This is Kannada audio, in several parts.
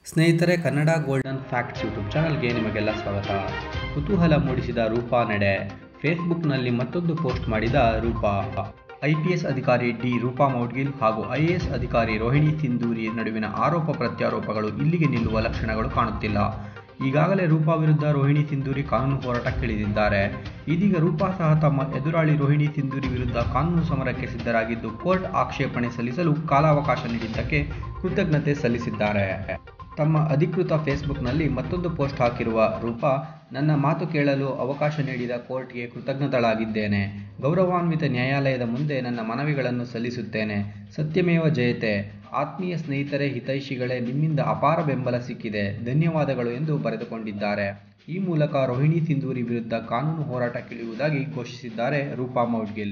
ಸ್ನೇಹಿತರೆ ಕನ್ನಡ ಗೋಲ್ಡನ್ ಫ್ಯಾಕ್ಟ್ಸ್ ಯೂಟ್ಯೂಬ್ ಚಾನಲ್ಗೆ ನಿಮಗೆಲ್ಲ ಸ್ವಾಗತ ಕುತೂಹಲ ಮೂಡಿಸಿದ ರೂಪಾ ನಡೆ ಫೇಸ್ಬುಕ್ನಲ್ಲಿ ಮತ್ತೊಂದು ಪೋಸ್ಟ್ ಮಾಡಿದ ರೂಪಾ ಐ ಪಿ ಎಸ್ ಅಧಿಕಾರಿ ಡಿ ರೂಪಾ ಮೌಡ್ಗಿಲ್ ಹಾಗೂ ಐ ಎ ಎಸ್ ಅಧಿಕಾರಿ ರೋಹಿಣಿ ಸಿಂಧೂರಿ ನಡುವಿನ ಆರೋಪ ಪ್ರತ್ಯಾರೋಪಗಳು ಇಲ್ಲಿಗೆ ನಿಲ್ಲುವ ಲಕ್ಷಣಗಳು ಕಾಣುತ್ತಿಲ್ಲ ಈಗಾಗಲೇ ರೂಪಾ ವಿರುದ್ಧ ರೋಹಿಣಿ ಸಿಂಧೂರಿ ಕಾನೂನು ಹೋರಾಟಕ್ಕಿಳಿದಿದ್ದಾರೆ ಇದೀಗ ರೂಪಾ ಸಹ ತಮ್ಮ ಎದುರಾಳಿ ರೋಹಿಣಿ ಸಿಂಧೂರಿ ವಿರುದ್ಧ ಕಾನೂನು ಸಮರಕ್ಕೆ ಸಿದ್ಧರಾಗಿದ್ದು ಕೋರ್ಟ್ ಆಕ್ಷೇಪಣೆ ಸಲ್ಲಿಸಲು ಕಾಲಾವಕಾಶ ನೀಡಿದ್ದಕ್ಕೆ ಕೃತಜ್ಞತೆ ಸಲ್ಲಿಸಿದ್ದಾರೆ ತಮ್ಮ ಅಧಿಕೃತ ಫೇಸ್ಬುಕ್ನಲ್ಲಿ ಮತ್ತೊಂದು ಪೋಸ್ಟ್ ಹಾಕಿರುವ ರೂಪಾ ನನ್ನ ಮಾತು ಕೇಳಲು ಅವಕಾಶ ನೀಡಿದ ಕೋರ್ಟ್ಗೆ ಕೃತಜ್ಞತಳಾಗಿದ್ದೇನೆ ಗೌರವಾನ್ವಿತ ನ್ಯಾಯಾಲಯದ ಮುಂದೆ ನನ್ನ ಮನವಿಗಳನ್ನು ಸಲ್ಲಿಸುತ್ತೇನೆ ಸತ್ಯಮೇವ ಜಯತೆ ಆತ್ಮೀಯ ಸ್ನೇಹಿತರೆ ಹಿತೈಷಿಗಳೇ ನಿಮ್ಮಿಂದ ಅಪಾರ ಬೆಂಬಲ ಸಿಕ್ಕಿದೆ ಧನ್ಯವಾದಗಳು ಎಂದು ಬರೆದುಕೊಂಡಿದ್ದಾರೆ ಈ ಮೂಲಕ ರೋಹಿಣಿ ಸಿಂಧೂರಿ ವಿರುದ್ಧ ಕಾನೂನು ಹೋರಾಟಕ್ಕಿಳಿಯುವುದಾಗಿ ಘೋಷಿಸಿದ್ದಾರೆ ರೂಪಾ ಮೌಡ್ಗಿಲ್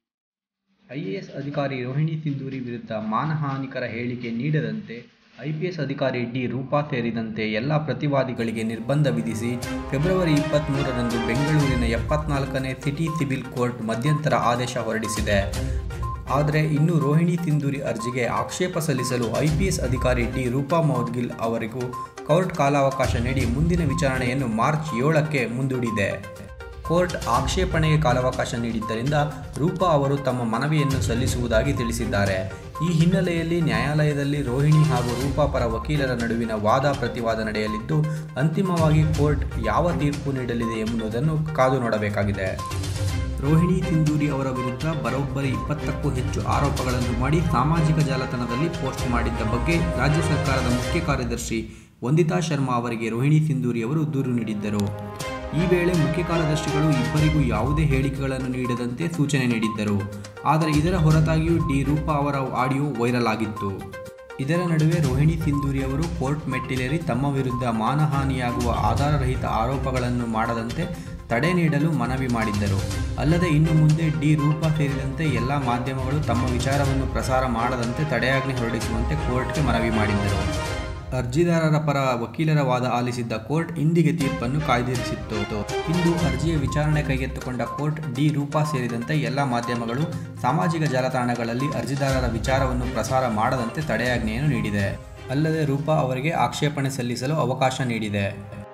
ಐಎಎಸ್ ಅಧಿಕಾರಿ ರೋಹಿಣಿ ಸಿಂಧೂರಿ ವಿರುದ್ಧ ಮಾನಹಾನಿಕರ ಹೇಳಿಕೆ ನೀಡದಂತೆ ಐಪಿಎಸ್ ಅಧಿಕಾರಿ ಡಿ ರೂಪಾ ಸೇರಿದಂತೆ ಎಲ್ಲ ಪ್ರತಿವಾದಿಗಳಿಗೆ ನಿರ್ಬಂಧ ವಿಧಿಸಿ ಫೆಬ್ರವರಿ ಇಪ್ಪತ್ತ್ಮೂರರಂದು ಬೆಂಗಳೂರಿನ ಎಪ್ಪತ್ನಾಲ್ಕನೇ ಸಿಟಿ ಸಿವಿಲ್ ಕೋರ್ಟ್ ಮಧ್ಯಂತರ ಆದೇಶ ಹೊರಡಿಸಿದೆ ಆದರೆ ಇನ್ನು ರೋಹಿಣಿ ಸಿಂಧೂರಿ ಅರ್ಜಿಗೆ ಆಕ್ಷೇಪ ಸಲ್ಲಿಸಲು ಐಪಿಎಸ್ ಅಧಿಕಾರಿ ಡಿ ರೂಪಾ ಮೌದ್ಗಿಲ್ ಅವರಿಗೂ ಕೋರ್ಟ್ ಕಾಲಾವಕಾಶ ನೀಡಿ ಮುಂದಿನ ವಿಚಾರಣೆಯನ್ನು ಮಾರ್ಚ್ ಏಳಕ್ಕೆ ಮುಂದೂಡಿದೆ ಕೋರ್ಟ್ ಆಕ್ಷೇಪಣೆಗೆ ಕಾಲಾವಕಾಶ ನೀಡಿದ್ದರಿಂದ ರೂಪಾ ಅವರು ತಮ್ಮ ಮನವಿಯನ್ನು ಸಲ್ಲಿಸುವುದಾಗಿ ತಿಳಿಸಿದ್ದಾರೆ ಈ ಹಿನ್ನೆಲೆಯಲ್ಲಿ ನ್ಯಾಯಾಲಯದಲ್ಲಿ ರೋಹಿಣಿ ಹಾಗೂ ರೂಪಾ ಪರ ವಕೀಲರ ನಡುವಿನ ವಾದ ಪ್ರತಿವಾದ ನಡೆಯಲಿದ್ದು ಅಂತಿಮವಾಗಿ ಕೋರ್ಟ್ ಯಾವ ತೀರ್ಪು ನೀಡಲಿದೆ ಎಂಬುದನ್ನು ಕಾದು ನೋಡಬೇಕಾಗಿದೆ ರೋಹಿಣಿ ಸಿಂಧೂರಿ ಅವರ ವಿರುದ್ಧ ಬರೋಬ್ಬರಿ ಇಪ್ಪತ್ತಕ್ಕೂ ಹೆಚ್ಚು ಆರೋಪಗಳನ್ನು ಮಾಡಿ ಸಾಮಾಜಿಕ ಜಾಲತಾಣದಲ್ಲಿ ಪೋಸ್ಟ್ ಮಾಡಿದ್ದ ಬಗ್ಗೆ ರಾಜ್ಯ ಸರ್ಕಾರದ ಮುಖ್ಯ ಕಾರ್ಯದರ್ಶಿ ವಂದಿತಾ ಶರ್ಮಾ ಅವರಿಗೆ ರೋಹಿಣಿ ಸಿಂಧೂರಿ ಅವರು ದೂರು ನೀಡಿದ್ದರು ಈ ವೇಳೆ ಮುಖ್ಯ ಕಾರ್ಯದರ್ಶಿಗಳು ಇಬ್ಬರಿಗೂ ಯಾವುದೇ ಹೇಳಿಕೆಗಳನ್ನು ನೀಡದಂತೆ ಸೂಚನೆ ನೀಡಿದ್ದರು ಆದರೆ ಇದರ ಹೊರತಾಗಿಯೂ ಡಿ ರೂಪಾ ಅವರ ಆಡಿಯೋ ವೈರಲ್ ಆಗಿತ್ತು ಇದರ ನಡುವೆ ರೋಹಿಣಿ ಸಿಂಧೂರಿ ಅವರು ಕೋರ್ಟ್ ಮೆಟ್ಟಿಲೇರಿ ತಮ್ಮ ವಿರುದ್ಧ ಮಾನಹಾನಿಯಾಗುವ ಆಧಾರರಹಿತ ಆರೋಪಗಳನ್ನು ಮಾಡದಂತೆ ತಡೆ ನೀಡಲು ಮನವಿ ಮಾಡಿದ್ದರು ಅಲ್ಲದೆ ಇನ್ನು ಮುಂದೆ ಡಿ ರೂಪಾ ಸೇರಿದಂತೆ ಎಲ್ಲ ಮಾಧ್ಯಮಗಳು ತಮ್ಮ ವಿಚಾರವನ್ನು ಪ್ರಸಾರ ಮಾಡದಂತೆ ತಡೆಯಾಜ್ಞೆ ಹೊರಡಿಸುವಂತೆ ಕೋರ್ಟ್ಗೆ ಮನವಿ ಮಾಡಿದ್ದರು ಅರ್ಜಿದಾರರ ಪರ ವಕೀಲರ ವಾದ ಆಲಿಸಿದ್ದ ಕೋರ್ಟ್ ಇಂದಿಗೆ ತೀರ್ಪನ್ನು ಕಾಯ್ದಿರಿಸಿತ್ತು ಇಂದು ಅರ್ಜಿಯ ವಿಚಾರಣೆ ಕೈಗೆತ್ತಿಕೊಂಡ ಕೋರ್ಟ್ ಡಿ ರೂಪಾ ಸೇರಿದಂತೆ ಎಲ್ಲ ಮಾಧ್ಯಮಗಳು ಸಾಮಾಜಿಕ ಜಾಲತಾಣಗಳಲ್ಲಿ ಅರ್ಜಿದಾರರ ವಿಚಾರವನ್ನು ಪ್ರಸಾರ ಮಾಡದಂತೆ ತಡೆಯಾಜ್ಞೆಯನ್ನು ನೀಡಿದೆ ಅಲ್ಲದೆ ರೂಪಾ ಅವರಿಗೆ ಆಕ್ಷೇಪಣೆ ಸಲ್ಲಿಸಲು ಅವಕಾಶ ನೀಡಿದೆ